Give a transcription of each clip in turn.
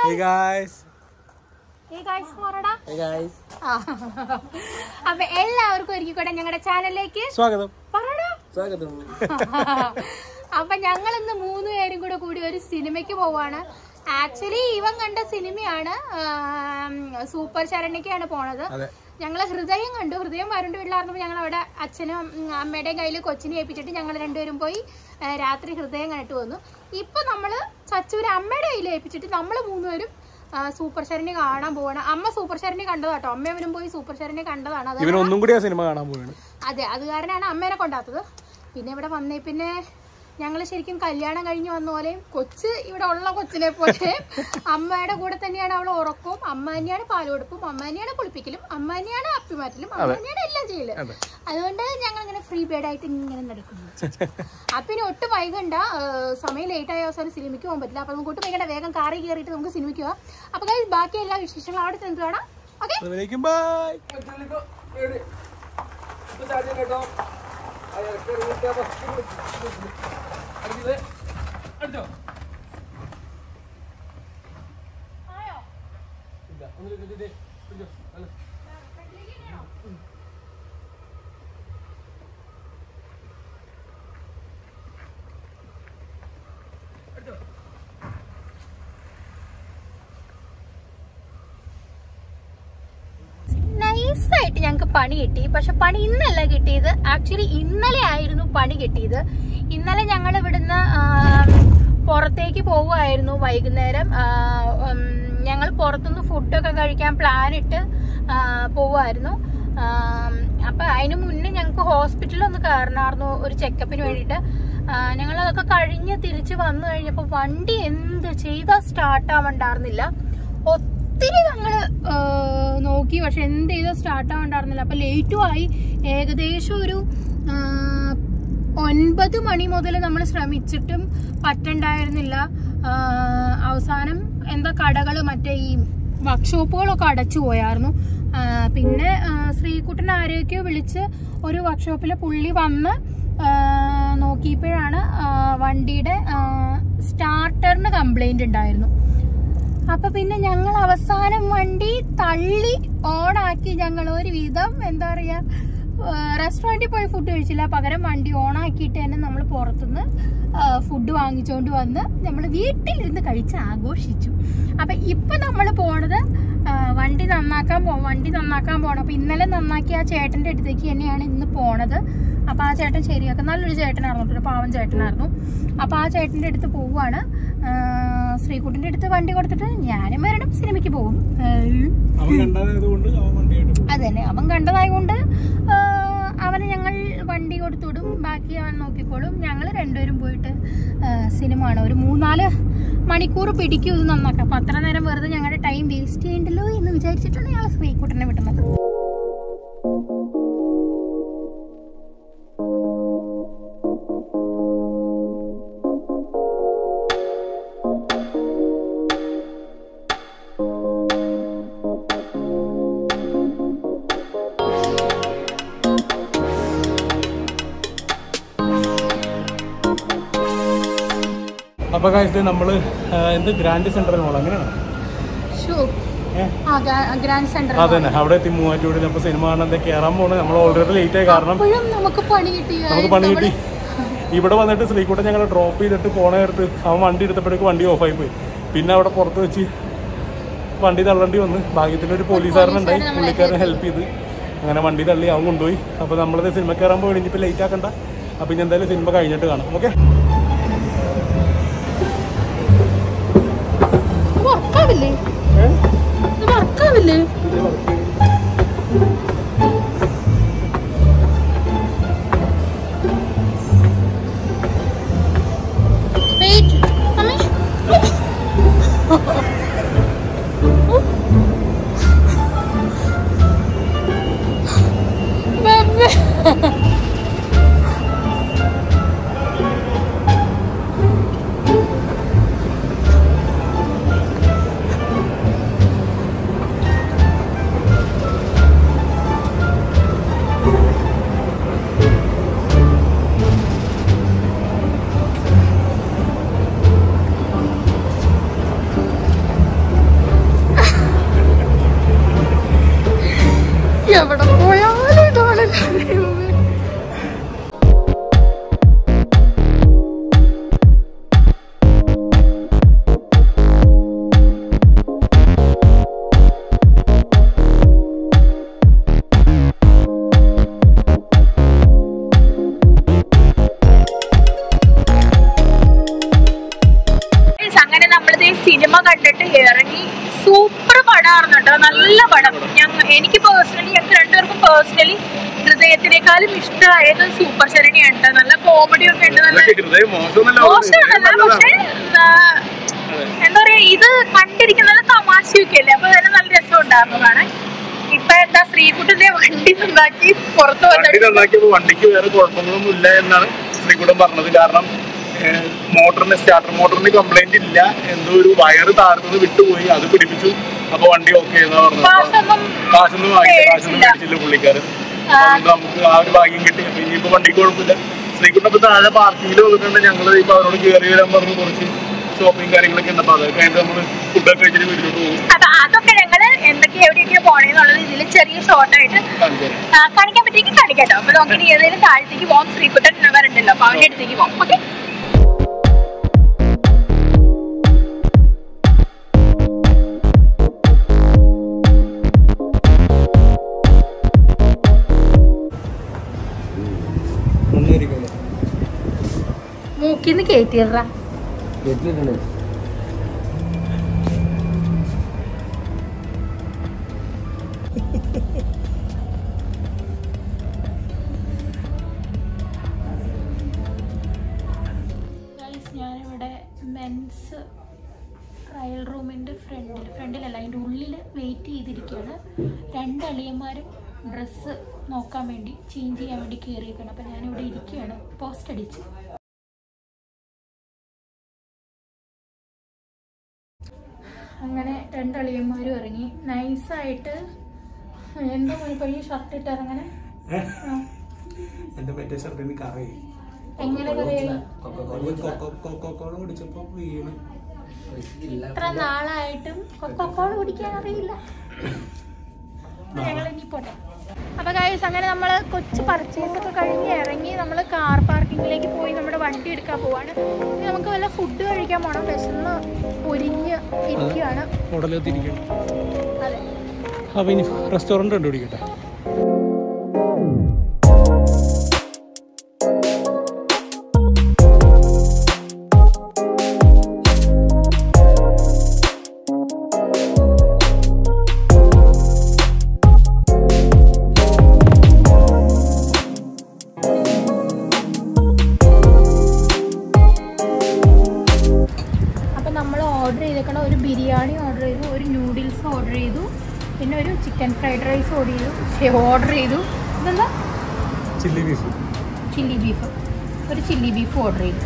Hey guys. Hey guys, പോരെടാ. Hey guys. ആ. അപ്പൊ എല്ലാവർക്കും ഒരിക്കൽ കൂടെ ഞങ്ങളുടെ ചാനലിലേക്ക് സ്വാഗതം പറയടാ സ്വാഗതം അപ്പൊ ഞങ്ങൾ ഇന്ന് മൂന്ന് പേരും കൂടെ കൂടി ഒരു സിനിമയ്ക്ക് പോവാണ് ആക്ച്വലി ഇവൻ കണ്ട സിനിമയാണ് ആം, സൂപ്പർ ശരണ്യക്കാണ് പോണത് അതെ ഞങ്ങള് ഹൃദയം കണ്ടു ഹൃദയം വരണ്ട് വീട്ടിലായിരുന്നപ്പോൾ ഞങ്ങൾ അവിടെ അച്ഛനും ഉം, അമ്മയുടെയും കയ്യിൽ കൊച്ചിനെ ഏൽപ്പിച്ചിട്ട് ഞങ്ങൾ രണ്ടുപേരും പോയി ആ, രാത്രി ഹൃദയം കണ്ടിട്ട് വന്നു ഇപ്പൊ നമ്മള് ചച്ചൂര് അമ്മയുടെ കയ്യിൽ ഏൽപ്പിച്ചിട്ട് നമ്മൾ മൂന്നുപേരും ആ, സൂപ്പർ ശരണ്യ കാണാൻ പോവാണ് അമ്മ സൂപ്പർ ശരണ്യ കണ്ടതാട്ടോ അമ്മയവനും പോയി സൂപ്പർ ശരണ്യ കണ്ടതാണ് അത് ഇവൻ ഒന്നും കൂടി ആ സിനിമ കാണാൻ പോവാണ് അതെ അത് കാരണമാണ് അമ്മേനെ കൊണ്ടാത്തത് പിന്നെ ഇവിടെ വന്നേ പിന്നെ ഞങ്ങൾ ശരിക്കും കല്യാണം കഴിഞ്ഞ് വന്ന പോലെ കൊച്ച് ഇവിടെ ഉള്ള കൊച്ചിനെ പോലെ അമ്മയുടെ കൂടെ തന്നെയാണ് അവൾ ഉറക്കവും അമ്മ തന്നെയാണ് പാൽ കൊടുപ്പും അമ്മ തന്നെയാണ് കുളിപ്പിക്കലും അമ്മ തന്നെയാണ് അപ്പിമാറ്റലും അമ്മ തന്നെയാണ് എല്ലാം ചെയ്യല് അതെ. അതുകൊണ്ട് ഞങ്ങൾ ഇങ്ങനെ ഫ്രീ ബേഡ് ആയിട്ട് ഇങ്ങനെ നടക്കുന്നു അപ്പൊ ഇനി ഒട്ടും വൈകണ്ട ഏഹ് സമയം ലേറ്റ് ആയ അവസാനം സിനിമയ്ക്ക് പോകാൻ പറ്റില്ല അപ്പൊ നമുക്ക് ഒട്ടും വൈകണ്ട വേഗം കാറിൽ കയറിയിട്ട് നമുക്ക് സിനിമയ്ക്ക് പോവാം അപ്പൊ guys, ബാക്കി എല്ലാ വിശേഷങ്ങളും അവിടെ ചെന്ന് കാണാം ഓക്കെ അതുവരേക്കും ബൈ നൈസായിട്ട് ഞങ്ങൾക്ക് പണി കിട്ടി പക്ഷെ പണി ഇന്നല്ല കിട്ടിയത് ആക്ച്വലി ഇന്നലെ ആയിരുന്നു പണി കിട്ടിയത് ഇന്നലെ ഞങ്ങൾ ഇവിടുന്ന് ആ, പുറത്തേക്ക് പോവുമായിരുന്നു വൈകുന്നേരം ആ, ഉം, ഞങ്ങൾ പുറത്തുനിന്ന് ഫുഡൊക്കെ കഴിക്കാൻ പ്ലാൻ ഇട്ട് ആ, പോവുമായിരുന്നു ആ, അപ്പൊ അതിന് മുന്നേ ഞങ്ങൾക്ക് ഹോസ്പിറ്റലിൽ ഒന്ന് കയറണമായിരുന്നു ഒരു ചെക്കപ്പിന് വേണ്ടിയിട്ട് ഞങ്ങൾ അതൊക്കെ കഴിഞ്ഞ് തിരിച്ച് വന്നു കഴിഞ്ഞപ്പോൾ വണ്ടി എന്ത് ചെയ്താൽ സ്റ്റാർട്ട് ആവണ്ടായിരുന്നില്ല ഒത്തിരി ഞങ്ങള് ആ, നോക്കി പക്ഷെ എന്ത് ചെയ്താ സ്റ്റാർട്ട് ആവണ്ടായിരുന്നില്ല അപ്പൊ ലേറ്റും ആയി ഏകദേശം ഒരു ആ, ഒൻപത് മണി മുതൽ നമ്മൾ ശ്രമിച്ചിട്ടും പറ്റണ്ടായിരുന്നില്ല ആ, അവസാനം എന്താ കടകള് മറ്റേ ഈ വർക്ക്ഷോപ്പുകളൊക്കെ അടച്ചു പോയായിരുന്നു ആ, പിന്നെ ആ, ശ്രീകുട്ടൻ ആരെയൊക്കെയോ വിളിച്ച് ഒരു വർക്ക്ഷോപ്പിൽ പുള്ളി വന്ന് ആ, നോക്കിയപ്പോഴാണ് ആ, വണ്ടിയുടെ സ്റ്റാർട്ടറിന് കംപ്ലൈന്റ് ഉണ്ടായിരുന്നു അപ്പൊ പിന്നെ ഞങ്ങൾ അവസാനം വണ്ടി തള്ളി ഓണാക്കി ഞങ്ങൾ ഒരു വിധം എന്താ പറയാ റെസ്റ്റോറൻറ്റിൽ പോയി ഫുഡ് കഴിച്ചില്ല പകരം വണ്ടി ഓണാക്കിയിട്ട് തന്നെ നമ്മൾ പുറത്തുനിന്ന് ഫുഡ് വാങ്ങിച്ചുകൊണ്ട് വന്ന് നമ്മൾ വീട്ടിലിരുന്ന് കഴിച്ച് ആഘോഷിച്ചു അപ്പൊ ഇപ്പൊ നമ്മൾ പോണത് ആ, വണ്ടി നന്നാക്കാൻ പോ വണ്ടി നന്നാക്കാൻ പോണം അപ്പൊ ഇന്നലെ നന്നാക്കിയ ആ ചേട്ടന്റെ അടുത്തേക്ക് തന്നെയാണ് ഇന്ന് പോണത് അപ്പൊ ആ ചേട്ടൻ ശരിയാക്കും നല്ലൊരു ചേട്ടനായിരുന്നു കേട്ടോ, ഒരു പാവം ചേട്ടനായിരുന്നു അപ്പൊ ആ ചേട്ടന്റെ അടുത്ത് പോവുകയാണ് ആ, ശ്രീകുട്ടിന്റെ അടുത്ത് വണ്ടി കൊടുത്തിട്ട് ഞാനും വരണം സിനിമയ്ക്ക് പോകും ഏഹ്. അവൻ കണ്ടത് കൊണ്ട് അവൻ വണ്ടിയായിട്ട് പോകും അതന്നെ അവൻ കണ്ടതായതുകൊണ്ട് ആ, അവന് ഞങ്ങൾ വണ്ടി കൊടുത്തുവിടും ബാക്കി അവൻ നോക്കിക്കോളും ഞങ്ങൾ രണ്ടുപേരും പോയിട്ട് ആ, സിനിമ ആണ് ഒരു മൂന്നാല് മണിക്കൂർ പിടിക്കും ഇത് നന്നാക്കാം അപ്പൊ അത്ര നേരം വെറുതെ ഞങ്ങളുടെ ടൈം വേസ്റ്റ് ചെയ്യണ്ടല്ലോ എന്ന് വിചാരിച്ചിട്ടാണ് ഞങ്ങൾ ശ്രീകുട്ടനെ വിട്ടുന്നത് അപ്പൊ കാഴ്ച നമ്മള് ആ, എന്ത് ഗ്രാൻഡ് സെന്ററിൽ പോകണം അങ്ങനെയാണ് ഷോ ഏ? ആ ഗ്രാൻഡ് സെന്റർ അതന്നെ അവിടെ എത്തി മൂവാറ്റൂടിൽ അപ്പൊ സിനിമ കാണാൻ കയറാൻ പോണത് നമ്മൾ ഓൾറെഡി ലേറ്റ് ആയി കാരണം അപ്പോഴും നമുക്ക് പണി കിട്ടി നമുക്ക് പണി കിട്ടി ഇവിടെ വന്നിട്ട് ശ്രീകുട്ടൻ ഞങ്ങൾ ഡ്രോപ്പ് ചെയ്തിട്ട് പോണ നേരത്ത് അവൻ വണ്ടി എടുത്തപ്പോഴേക്ക് വണ്ടി ഓഫായി പോയി പിന്നെ അവിടെ പുറത്ത് വെച്ച് വണ്ടി തള്ളേണ്ടി വന്ന് ഭാഗ്യത്തിന് ഒരു പോലീസുകാരനുണ്ടായി പുള്ളിക്കാരൻ ഹെൽപ്പ് ചെയ്ത് അങ്ങനെ വണ്ടി തള്ളി അവൻ കൊണ്ടുപോയി അപ്പോൾ നമ്മളത് സിനിമ കയറാൻ പോയി ഇനിയിപ്പോൾ ലേറ്റ് ആക്കണ്ട അപ്പോൾ ഇനി എന്തായാലും സിനിമ കഴിഞ്ഞിട്ട് കാണാം ഓക്കെ വർക്കാവില്ലേ ഇത് വർക്കാവില്ലേ വെയിറ്റ് അമ്മേ ബേബേ എവിടെ പോയാലും ഇതാണ് ദൈവമേ. Guys, അങ്ങനെ നമ്മളിത് സിനിമ കണ്ടിട്ട് ഇറങ്ങി സൂപ്പർ പടമായിരുന്നു കേട്ടോ നല്ല പടം ഞങ്ങ എനിക്ക് പേഴ്സണലി ഞങ്ങൾക്ക് രണ്ടുപേർക്കും പേഴ്സണലി ഹൃദയത്തിനേക്കാളും ഇഷ്ടമായത് സൂപ്പർ ശരണിയാണ് കേട്ടോ നല്ല കോമഡി ഒക്കെ ഉണ്ട് നല്ല ഹൃദയം മോശമൊന്നുമല്ല മോശമല്ല പക്ഷെ ആ, എന്താ പറയാ ഇത് കണ്ടിരിക്കുന്ന നല്ല തമാശയൊക്കെ അല്ലേ അപ്പൊ അതിന് നല്ല രസം ഉണ്ടായിരുന്നു കാണാൻ ഇപ്പൊ എന്താ ശ്രീകുട്ടിന്റെ വണ്ടി നന്നാക്കി പുറത്തു വണ്ടി വന്നിട്ട് നന്നാക്കിയപ്പോ വണ്ടിക്ക് വേറെ കുഴപ്പങ്ങളൊന്നും ഇല്ല എന്നാണ് ശ്രീകുടം പറഞ്ഞത് കാരണം ഏഹ്, മോട്ടറിന് സ്റ്റാർട്ടർ മോട്ടറിന് കംപ്ലൈന്റ് ഇല്ല എന്തോ ഒരു വയറ് താഴ്ന്നത് വിട്ടുപോയി അത് പിടിപ്പിച്ചു അപ്പൊ വണ്ടി ഓക്കെ എന്നാ പറഞ്ഞത് അപ്പൊ കാശൊന്നും കാശൊന്നും വാങ്ങില്ല കാശൊന്നും മേടിച്ചില്ല. മേടിച്ചില്ല പുള്ളിക്കാരൻ അപ്പൊ അതുകൊണ്ട് നമുക്ക് ആ ഒരു ഭാഗ്യം കിട്ടി അപ്പൊ ഇനിയിപ്പോ വണ്ടിക്ക് കുഴപ്പമില്ല ശ്രീകുട്ടം ഇപ്പൊ താഴെ പാർക്കിങ്ങിൽ വന്നിട്ടുണ്ട് ഞങ്ങൾ ഇപ്പൊ അവരോട് കയറി വരാൻ പറഞ്ഞു കുറച്ച് ഷോപ്പിംഗ് കാര്യങ്ങളൊക്കെ ഉണ്ട് അപ്പൊ അതൊക്കെ കഴിഞ്ഞിട്ട് നമ്മള് ഫുഡൊക്കെ കഴിച്ചിട്ട് വീട്ടിലോട്ട് പോകും അപ്പൊ അതൊക്കെ ഞങ്ങള് എന്തൊക്കെ എവിടെയൊക്കെ പോണേന്നുള്ളത് ഇതിൽ ചെറിയ ഷോർട്ട് ആയിട്ട് കാണിച്ചു തരാം. ആ, കാണിക്കാൻ പറ്റിയെങ്കിൽ കാണിക്കാട്ടോ അപ്പൊ നമുക്ക് ഇനി ഏതെങ്കിലും താഴത്തേക്ക് പോകാം ശ്രീകുട്ടൻ വരണ്ടല്ലോ അപ്പൊ അവന്റെ അടുത്തേക്ക് പോകാം ഓക്കെ മൂക്കിന്ന് കേറ്റിയറാ ഞാനിവിടെ മെൻസ് ട്രയൽ റൂമിൻ്റെ ഫ്രണ്ടിൽ ഫ്രണ്ടിലല്ല അതിൻ്റെ ഉള്ളിൽ വെയിറ്റ് ചെയ്തിരിക്കുകയാണ് രണ്ട് അളിയന്മാരും ഡ്രസ്സ് നോക്കാൻ വേണ്ടി ചേഞ്ച് ചെയ്യാൻ വേണ്ടി കയറിയേക്കാണ് അപ്പം ഞാനിവിടെ ഇരിക്കുകയാണ് പോസ്റ്റ് അടിച്ച് അങ്ങനെ രണ്ട് അളിയന്മാരും ഇറങ്ങി നൈസായിട്ട് എന്താ മോനെ പയ്യെ ഷർട്ട് ഇട്ട് ഇറങ്ങനെ ആ. എന്റെ മറ്റേ ഷർട്ടിന് കറി എങ്ങനെ കറിയായി കൊക്കോക്കോള കുടിച്ചപ്പോ വീണ് ഇത്ര നാളായിട്ടും കൊക്കോക്കോള കുടിക്കാൻ അറിയില്ല ഞങ്ങൾ ഇനി പോട്ടെ അപ്പൊ ഗൈസ് അങ്ങനെ നമ്മൾ കൊച്ചു പർച്ചേസ് ഒക്കെ കഴിഞ്ഞ് ഇറങ്ങി നമ്മൾ കാർ പാർക്കിങ്ങിലേക്ക് പോയി നമ്മുടെ വണ്ടി എടുക്കാൻ പോവാണ് ഇനി നമുക്ക് വല്ല ഫുഡ് കഴിക്കാൻ പോകണം വിശന്ന് പൊരിഞ്ഞ് ഇരിക്കുകയാണ് ഉടലെത്തിരിക്കണം അതെ അപ്പൊ ഇനി റെസ്റ്റോറന്റ് കണ്ടുപിടിക്കട്ടെ അപ്പം നമ്മൾ ഓർഡർ ചെയ്തേക്കണ ഒരു ബിരിയാണി ഓർഡർ ചെയ്തു ഒരു നൂഡിൽസ് ഓർഡർ ചെയ്തു പിന്നെ ഒരു ചിക്കൻ ഫ്രൈഡ് റൈസ് ഓർഡർ ചെയ്തു ഓർഡർ ചെയ്തു ഇതെന്താ ചില്ലി ബീഫ് ചില്ലി ബീഫ് ഒരു ചില്ലി ബീഫ് ഓർഡർ ചെയ്തു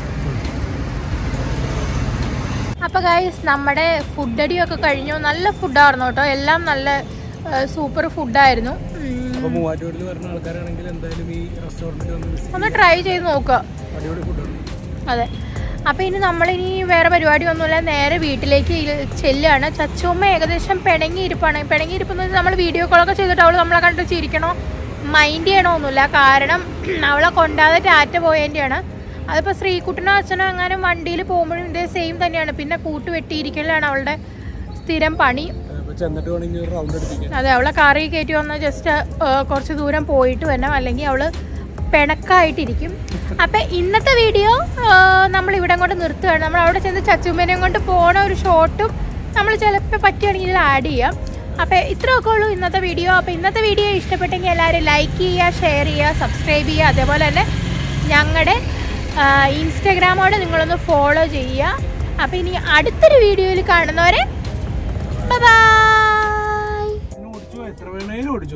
അപ്പോൾ ഗൈസ് നമ്മുടെ ഫുഡ് അടിയൊക്കെ കഴിഞ്ഞു നല്ല ഫുഡായിരുന്നു കേട്ടോ എല്ലാം നല്ല സൂപ്പർ ഫുഡായിരുന്നു അപ്പൊ മൂവാറ്റുപുഴയിൽ വരുന്ന ആൾക്കാരാണെങ്കിൽ എന്തായാലും ഈ റെസ്റ്റോറന്റിൽ വന്ന് visit ഒന്ന് ട്രൈ ചെയ്ത് നോക്കുക ചെയ്യാം. അടിപൊളി ഫുഡാണ് അതെ അപ്പോൾ ഇനി നമ്മളിനി വേറെ പരിപാടിയൊന്നുമില്ല നേരെ വീട്ടിലേക്ക് ഇ- ചെല്ലുകയാണ് ചച്ചുമ്മ ഏകദേശം പിണങ്ങിയിരിപ്പാണ് പിണങ്ങിയിരിപ്പെന്ന് വെച്ചാൽ നമ്മൾ വീഡിയോ കോളൊക്കെ ചെയ്തിട്ട് അവൾ നമ്മളെ കണ്ട് ചിരിക്കണോ മൈൻഡ് ചെയ്യണമൊന്നുമില്ല കാരണം അവളെ കൊണ്ടാതെ ടാറ്റ പോയതിൻ്റെയാണ് അതിപ്പോൾ ശ്രീകുട്ടനോ അച്ഛനോ അങ്ങനെ വണ്ടിയിൽ പോകുമ്പോഴും ഇതേ സെയിം തന്നെയാണ് പിന്നെ കൂട്ട് വെട്ടിയിരിക്കലാണ് അവളുടെ സ്ഥിരം പണി അപ്പൊ ചെന്നിട്ട് വേണമെങ്കിൽ ഒരു റൗണ്ട് അടിപ്പിക്കാം അതെ അവളെ കാറിൽ കയറ്റി വന്ന് ജസ്റ്റ് കുറച്ച് ദൂരം പോയിട്ട് വരണം അല്ലെങ്കിൽ അവള് പിണക്കായിട്ടിരിക്കും അപ്പം ഇന്നത്തെ വീഡിയോ നമ്മൾ ഇവിടെ കൊണ്ട് നിർത്തുകയാണ് നമ്മൾ അവിടെ ചെന്ന് ചച്ചുമ്മനെയും കൊണ്ട് പോണ ഒരു ഷോട്ടും നമ്മൾ ചിലപ്പോൾ പറ്റുകയാണെങ്കിൽ ഇതിൽ ആഡ് ചെയ്യാം അപ്പം ഇത്രയൊക്കെ ഉള്ളൂ ഇന്നത്തെ വീഡിയോ അപ്പം ഇന്നത്തെ വീഡിയോ ഇഷ്ടപ്പെട്ടെങ്കിൽ എല്ലാവരും ലൈക്ക് ചെയ്യുക ഷെയർ ചെയ്യുക സബ്സ്ക്രൈബ് ചെയ്യുക അതേപോലെ തന്നെ ഞങ്ങളുടെ ഇൻസ്റ്റഗ്രാമോട് നിങ്ങളൊന്ന് ഫോളോ ചെയ്യുക അപ്പം ഇനി അടുത്തൊരു വീഡിയോയിൽ കാണുന്നവരെ ബൈ പിന്നെ ഓടിച്ചു എത്ര വേണേലും ഓടിച്ചു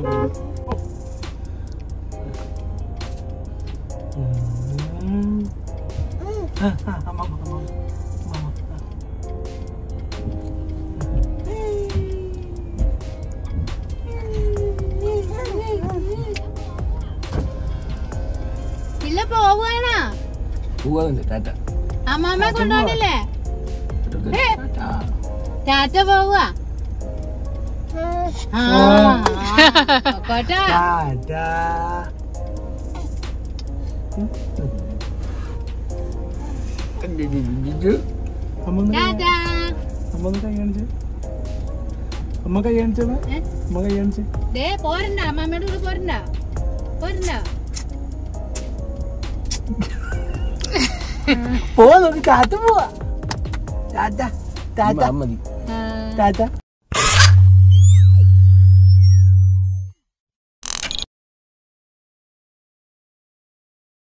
ഇല്ല പോവാനാ പോവാന്നുണ്ട് ടാറ്റ അമ്മാമ്മയെ കൊണ്ടുപോകണില്ലേ ടാറ്റ പോവുക കോട്ടാ ടാറ്റാ അമ്മ ഒന്ന് ടാറ്റാ അമ്മ ഒന്ന് കൈ കാണിച്ചേ അമ്മ കൈ കാണിച്ചേ ഏ? അമ്മ കൈ കാണിച്ചേ ദേ പോരണ്ട അമ്മമ്മയുടെ കൂടെ പോരണ്ട പോരണ്ട പോവാ നമുക്ക് കാത്തു പോവാ ടാറ്റ ടാറ്റ ആ. ടാറ്റ